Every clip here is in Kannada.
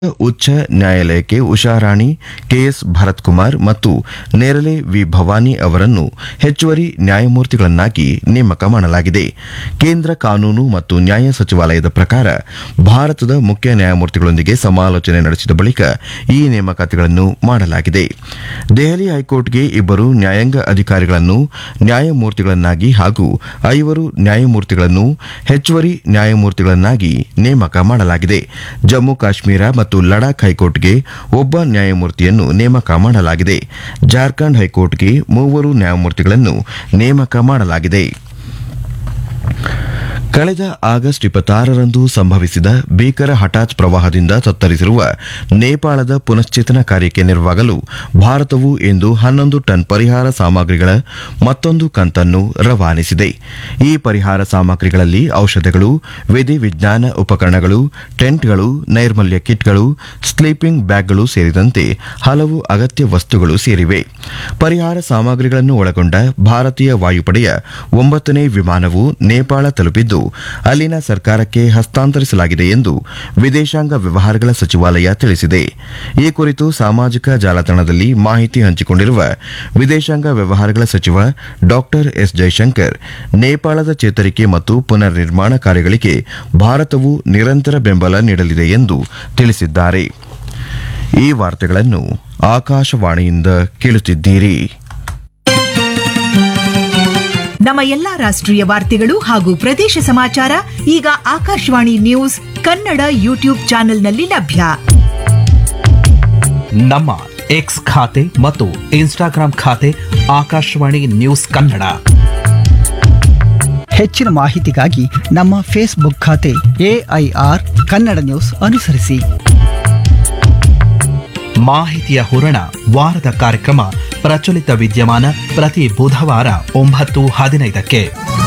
ಉಚ್ಚ ನ್ಯಾಯಾಲಯಕ್ಕೆ ಉಷಾರಾಣಿ ಕೆಎಸ್ ಭರತ್ ಕುಮಾರ್ ಮತ್ತು ನೇರಲೆ ವಿ ಭವಾನಿ ಅವರನ್ನು ಹೆಚ್ಚುವರಿ ನ್ಯಾಯಮೂರ್ತಿಗಳನ್ನಾಗಿ ನೇಮಕ ಮಾಡಲಾಗಿದೆ ಕೇಂದ್ರ ಕಾನೂನು ಮತ್ತು ನ್ಯಾಯ ಸಚಿವಾಲಯದ ಪ್ರಕಾರ ಭಾರತದ ಮುಖ್ಯ ನ್ಯಾಯಮೂರ್ತಿಗಳೊಂದಿಗೆ ಸಮಾಲೋಚನೆ ನಡೆಸಿದ ಬಳಿಕ ಈ ನೇಮಕಾತಿಗಳನ್ನು ಮಾಡಲಾಗಿದೆ ದೆಹಲಿ ಹೈಕೋರ್ಟ್ಗೆ ಇಬ್ಬರು ನ್ಯಾಯಾಂಗ ಅಧಿಕಾರಿಗಳನ್ನು ನ್ಯಾಯಮೂರ್ತಿಗಳನ್ನಾಗಿ ಹಾಗೂ ಐವರು ನ್ಯಾಯಮೂರ್ತಿಗಳನ್ನು ಹೆಚ್ಚುವರಿ ನ್ಯಾಯಮೂರ್ತಿಗಳನ್ನಾಗಿ ನೇಮಕ ಮಾಡಲಾಗಿದೆ ಜಮ್ಮು ಕಾಶ್ಮೀರ ಮತ್ತು ಲಡಾಖ್ ಹೈಕೋರ್ಟ್ಗೆ ಒಬ್ಬ ನ್ಯಾಯಮೂರ್ತಿಯನ್ನು ನೇಮಕ ಮಾಡಲಾಗಿದೆ ಜಾರ್ಖಂಡ್ ಹೈಕೋರ್ಟ್ಗೆ ಮೂವರು ನ್ಯಾಯಮೂರ್ತಿಗಳನ್ನು ನೇಮಕ ಮಾಡಲಾಗಿದೆ ಕಳೆದ ಆಗಸ್ಟ್ ಇಪ್ಪತ್ತಾರರಂದು ಸಂಭವಿಸಿದ ಭೀಕರ ಹಠಾತ್ ಪ್ರವಾಹದಿಂದ ತತ್ತರಿಸಿರುವ ನೇಪಾಳದ ಪುನಶ್ಚೇತನ ಕಾರ್ಯಕ್ಕೆ ನೆರವಾಗಲು ಭಾರತವು ಇಂದು ಹನ್ನೊಂದು ಟನ್ ಪರಿಹಾರ ಸಾಮಗ್ರಿಗಳ ಮತ್ತೊಂದು ಕಂತನ್ನು ರವಾನಿಸಿದೆ ಈ ಪರಿಹಾರ ಸಾಮಗ್ರಿಗಳಲ್ಲಿ ಔಷಧಗಳು ವಿಧಿವಿಜ್ಞಾನ ಉಪಕರಣಗಳು ಟೆಂಟ್ಗಳು ನೈರ್ಮಲ್ಯ ಕಿಟ್ಗಳು ಸ್ಲೀಪಿಂಗ್ ಬ್ಯಾಗ್ಗಳು ಸೇರಿದಂತೆ ಹಲವು ಅಗತ್ಯ ವಸ್ತುಗಳು ಸೇರಿವೆ ಪರಿಹಾರ ಸಾಮಗ್ರಿಗಳನ್ನು ಒಳಗೊಂಡ ಭಾರತೀಯ ವಾಯುಪಡೆಯ ಒಂಬತ್ತನೇ ವಿಮಾನವು ನೇಪಾಳ ತಲುಪಿದ್ದು ಅಲ್ಲಿನ ಸರ್ಕಾರಕ್ಕೆ ಹಸ್ತಾಂತರಿಸಲಾಗಿದೆ ಎಂದು ವಿದೇಶಾಂಗ ವ್ಯವಹಾರಗಳ ಸಚಿವಾಲಯ ತಿಳಿಸಿದೆ ಈ ಕುರಿತು ಸಾಮಾಜಿಕ ಜಾಲತಾಣದಲ್ಲಿ ಮಾಹಿತಿ ಹಂಚಿಕೊಂಡಿರುವ ವಿದೇಶಾಂಗ ವ್ಯವಹಾರಗಳ ಸಚಿವ ಡಾಕ್ಟರ್ ಎಸ್ ಜೈಶಂಕರ್ ನೇಪಾಳದ ಚೇತರಿಕೆ ಮತ್ತು ಪುನರ್ ನಿರ್ಮಾಣ ಕಾರ್ಯಗಳಿಗೆ ಭಾರತವು ನಿರಂತರ ಬೆಂಬಲ ನೀಡಲಿದೆ ಎಂದು ತಿಳಿಸಿದ್ದಾರೆ ಈ ವಾರ್ತೆಗಳನ್ನು ಆಕಾಶವಾಣಿಯಿಂದ ಕೇಳುತ್ತಿದ್ದೀರಿ ನಮ್ಮ ಎಲ್ಲಾ ರಾಷ್ಟ್ರೀಯ ವಾರ್ತೆಗಳು ಹಾಗೂ ಪ್ರದೇಶ ಸಮಾಚಾರ ಈಗ ಆಕಾಶವಾಣಿ ನ್ಯೂಸ್ ಕನ್ನಡ ಯೂಟ್ಯೂಬ್ ಚಾನೆಲ್ನಲ್ಲಿ ಲಭ್ಯ ನಮ್ಮ ಎಕ್ಸ್ ಖಾತೆ ಮತ್ತು ಇನ್ಸ್ಟಾಗ್ರಾಂ ಖಾತೆ ಆಕಾಶವಾಣಿ ನ್ಯೂಸ್ ಕನ್ನಡ ಹೆಚ್ಚಿನ ಮಾಹಿತಿಗಾಗಿ ನಮ್ಮ ಫೇಸ್ಬುಕ್ ಖಾತೆ ಎಐಆರ್ ಕನ್ನಡ ನ್ಯೂಸ್ ಅನುಸರಿಸಿ ಮಾಹಿತಿಯ ಹೂರಣ ವಾರದ ಕಾರ್ಯಕ್ರಮ ಪ್ರಚಲಿತ ವಿದ್ಯಮಾನ ಪ್ರತಿ ಬುಧವಾರ ಒಂಬತ್ತು ಹದಿನೈದಕ್ಕೆ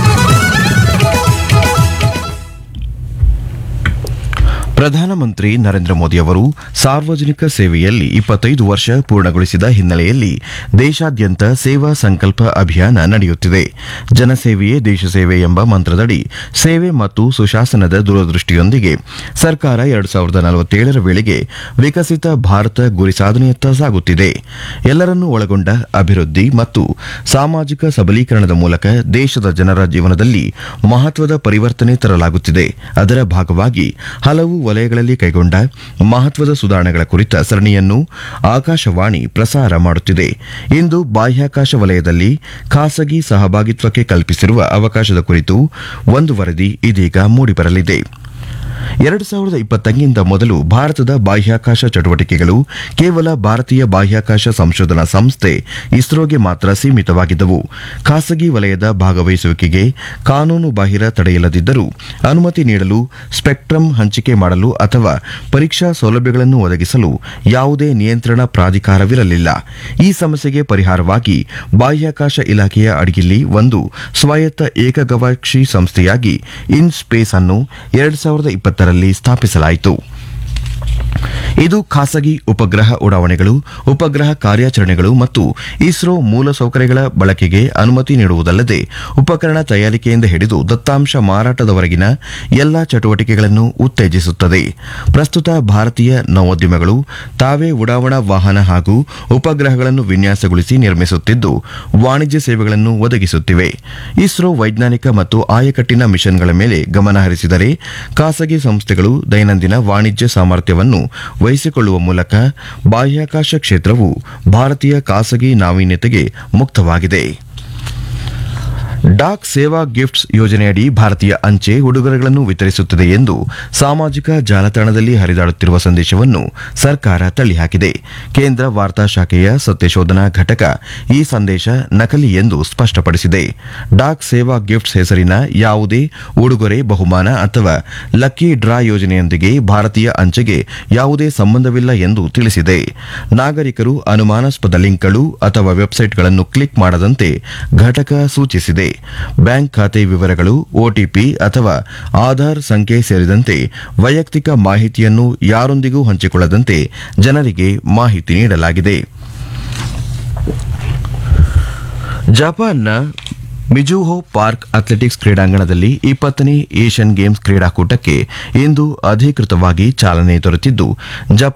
ಪ್ರಧಾನಮಂತ್ರಿ ನರೇಂದ್ರ ಮೋದಿ ಅವರು ಸಾರ್ವಜನಿಕ ಸೇವೆಯಲ್ಲಿ ಇಪ್ಪತ್ತೈದು ವರ್ಷ ಪೂರ್ಣಗೊಳಿಸಿದ ಹಿನ್ನೆಲೆಯಲ್ಲಿ ದೇಶಾದ್ಯಂತ ಸೇವಾ ಸಂಕಲ್ಪ ಅಭಿಯಾನ ನಡೆಯುತ್ತಿದೆ ಜನಸೇವೆಯೇ ದೇಶ ಸೇವೆ ಎಂಬ ಮಂತ್ರದಡಿ ಸೇವೆ ಮತ್ತು ಸುಶಾಸನದ ದೂರದೃಷ್ಟಿಯೊಂದಿಗೆ ಸರ್ಕಾರ ಎರಡು ಸಾವಿರದ ನಲವತ್ತೇಳರ ವೇಳೆಗೆ ವಿಕಸಿತ ಭಾರತ ಗುರಿ ಸಾಧನೆಯತ್ತ ಸಾಗುತ್ತಿದೆ ಎಲ್ಲರನ್ನೂ ಒಳಗೊಂಡ ಅಭಿವೃದ್ಧಿ ಮತ್ತು ಸಾಮಾಜಿಕ ಸಬಲೀಕರಣದ ಮೂಲಕ ದೇಶದ ಜನರ ಜೀವನದಲ್ಲಿ ಮಹತ್ವದ ಪರಿವರ್ತನೆ ತರಲಾಗುತ್ತಿದೆ ಅದರ ಭಾಗವಾಗಿ ಹಲವು ವಲಯಗಳಲ್ಲಿ ಕೈಗೊಂಡ ಮಹತ್ವದ ಸುಧಾರಣೆಗಳ ಕುರಿತ ಸರಣಿಯನ್ನು ಆಕಾಶವಾಣಿ ಪ್ರಸಾರ ಮಾಡುತ್ತಿದೆ ಇಂದು ಬಾಹ್ಯಾಕಾಶ ವಲಯದಲ್ಲಿ ಖಾಸಗಿ ಸಹಭಾಗಿತ್ವಕ್ಕೆ ಕಲ್ಪಿಸಿರುವ ಅವಕಾಶದ ಕುರಿತು ಒಂದು ವರದಿ ಇದೀಗ ಮೂಡಿಬರಲಿದೆ ಎರಡು ಸಾವಿರದ ಇಪ್ಪತ್ತಕ್ಕಿಂತ ಮೊದಲು ಭಾರತದ ಬಾಹ್ಯಾಕಾಶ ಚಟುವಟಿಕೆಗಳು ಕೇವಲ ಭಾರತೀಯ ಬಾಹ್ಯಾಕಾಶ ಸಂಶೋಧನಾ ಸಂಸ್ಥೆ ಇಸ್ರೋಗೆ ಮಾತ್ರ ಸೀಮಿತವಾಗಿದ್ದವು ಖಾಸಗಿ ವಲಯದ ಭಾಗವಹಿಸುವಿಕೆಗೆ ಕಾನೂನು ಬಾಹಿರ ತಡೆಯಿಲ್ಲದಿದ್ದರೂ ಅನುಮತಿ ನೀಡಲು ಸ್ಪೆಕ್ಟ್ರಮ್ ಹಂಚಿಕೆ ಮಾಡಲು ಅಥವಾ ಪರೀಕ್ಷಾ ಸೌಲಭ್ಯಗಳನ್ನು ಒದಗಿಸಲು ಯಾವುದೇ ನಿಯಂತ್ರಣ ಪ್ರಾಧಿಕಾರವಿರಲಿಲ್ಲ ಈ ಸಮಸ್ಯೆಗೆ ಪರಿಹಾರವಾಗಿ ಬಾಹ್ಯಾಕಾಶ ಇಲಾಖೆಯ ಅಡಿಯಲ್ಲಿ ಒಂದು ಸ್ವಾಯತ್ತ ಏಕಗವಾಕ್ಷಿ ಸಂಸ್ಥೆಯಾಗಿ ಇನ್ ಸ್ಪೇಸ್ ಅನ್ನು ಎರಡು ಸಾವಿರದ ಇಪ್ಪತ್ತರಲ್ಲಿ ಸ್ಥಾಪಿಸಲಾಯಿತು ಇದು ಖಾಸಗಿ ಉಪಗ್ರಹ ಉಡಾವಣೆಗಳು ಉಪಗ್ರಹ ಕಾರ್ಯಾಚರಣೆಗಳು ಮತ್ತು ಇಸ್ರೋ ಮೂಲಸೌಕರ್ಯಗಳ ಬಳಕೆಗೆ ಅನುಮತಿ ನೀಡುವುದಲ್ಲದೆ ಉಪಕರಣ ತಯಾರಿಕೆಯಿಂದ ಹಿಡಿದು ದತ್ತಾಂಶ ಮಾರಾಟದವರೆಗಿನ ಎಲ್ಲಾ ಚಟುವಟಿಕೆಗಳನ್ನು ಉತ್ತೇಜಿಸುತ್ತದೆ ಪ್ರಸ್ತುತ ಭಾರತೀಯ ನವೋದ್ಯಮಗಳು ತಾವೇ ಉಡಾವಣಾ ವಾಹನ ಹಾಗೂ ಉಪಗ್ರಹಗಳನ್ನು ವಿನ್ಯಾಸಗೊಳಿಸಿ ನಿರ್ಮಿಸುತ್ತಿದ್ದು ವಾಣಿಜ್ಯ ಸೇವೆಗಳನ್ನು ಒದಗಿಸುತ್ತಿವೆ ಇಸ್ರೋ ವೈಜ್ಞಾನಿಕ ಮತ್ತು ಆಯಕಟ್ಟಿನ ಮಿಷನ್ಗಳ ಮೇಲೆ ಗಮನ ಹರಿಸಿದರೆ ಖಾಸಗಿ ಸಂಸ್ಥೆಗಳು ದೈನಂದಿನ ವಾಣಿಜ್ಯ ಸಾಮರ್ಥ್ಯವನ್ನು ವಹಿಸಿಕೊಳ್ಳುವ ಮೂಲಕ ಬಾಹ್ಯಾಕಾಶ ಕ್ಷೇತ್ರವು ಭಾರತೀಯ ಖಾಸಗಿ ನಾವೀನ್ಯತೆಗೆ ಮುಕ್ತವಾಗಿದೆ ಡಾಕ್ ಸೇವಾ ಗಿಫ್ಟ್ಸ್ ಯೋಜನೆಯಡಿ ಭಾರತೀಯ ಅಂಚೆ ಉಡುಗೊರೆಗಳನ್ನು ವಿತರಿಸುತ್ತದೆ ಎಂದು ಸಾಮಾಜಿಕ ಜಾಲತಾಣದಲ್ಲಿ ಹರಿದಾಡುತ್ತಿರುವ ಸಂದೇಶವನ್ನು ಸರ್ಕಾರ ತಳ್ಳಿಹಾಕಿದೆ ಕೇಂದ್ರ ವಾರ್ತಾ ಶಾಖೆಯ ಸತ್ಯಶೋಧನಾ ಘಟಕ ಈ ಸಂದೇಶ ನಕಲಿ ಎಂದು ಸ್ಪಷ್ಟಪಡಿಸಿದೆ ಡಾಕ್ ಸೇವಾ ಗಿಫ್ಟ್ಸ್ ಹೆಸರಿನ ಯಾವುದೇ ಉಡುಗೊರೆ ಬಹುಮಾನ ಅಥವಾ ಲಕ್ಕಿ ಡ್ರಾ ಯೋಜನೆಯೊಂದಿಗೆ ಭಾರತೀಯ ಅಂಚೆಗೆ ಯಾವುದೇ ಸಂಬಂಧವಿಲ್ಲ ಎಂದು ತಿಳಿಸಿದೆ ನಾಗರಿಕರು ಅನುಮಾನಾಸ್ಪದ ಲಿಂಕ್ಗಳು ಅಥವಾ ವೆಬ್ಸೈಟ್ಗಳನ್ನು ಕ್ಲಿಕ್ ಮಾಡದಂತೆ ಘಟಕ ಸೂಚಿಸಿದೆ ಬ್ಯಾಂಕ್ ಖಾತೆ ವಿವರಗಳು ಒಟಿಪಿ ಅಥವಾ ಆಧಾರ್ ಸಂಖ್ಯೆ ಸೇರಿದಂತೆ ವೈಯಕ್ತಿಕ ಮಾಹಿತಿಯನ್ನು ಯಾರೊಂದಿಗೂ ಹಂಚಿಕೊಳ್ಳದಂತೆ ಜನರಿಗೆ ಮಾಹಿತಿ ನೀಡಲಾಗಿದೆ ಜಪಾನ್ನ ಮಿಜುಹೋ ಪಾರ್ಕ್ ಅಥ್ಲೆಟಿಕ್ಸ್ ಕ್ರೀಡಾಂಗಣದಲ್ಲಿ ಇಪ್ಪತ್ತನೇ ಏಷ್ಯನ್ ಗೇಮ್ಸ್ ಕ್ರೀಡಾಕೂಟಕ್ಕೆ ಇಂದು ಅಧಿಕೃತವಾಗಿ ಚಾಲನೆ ದೊರೆತಿದ್ದು ಜಪಾನ್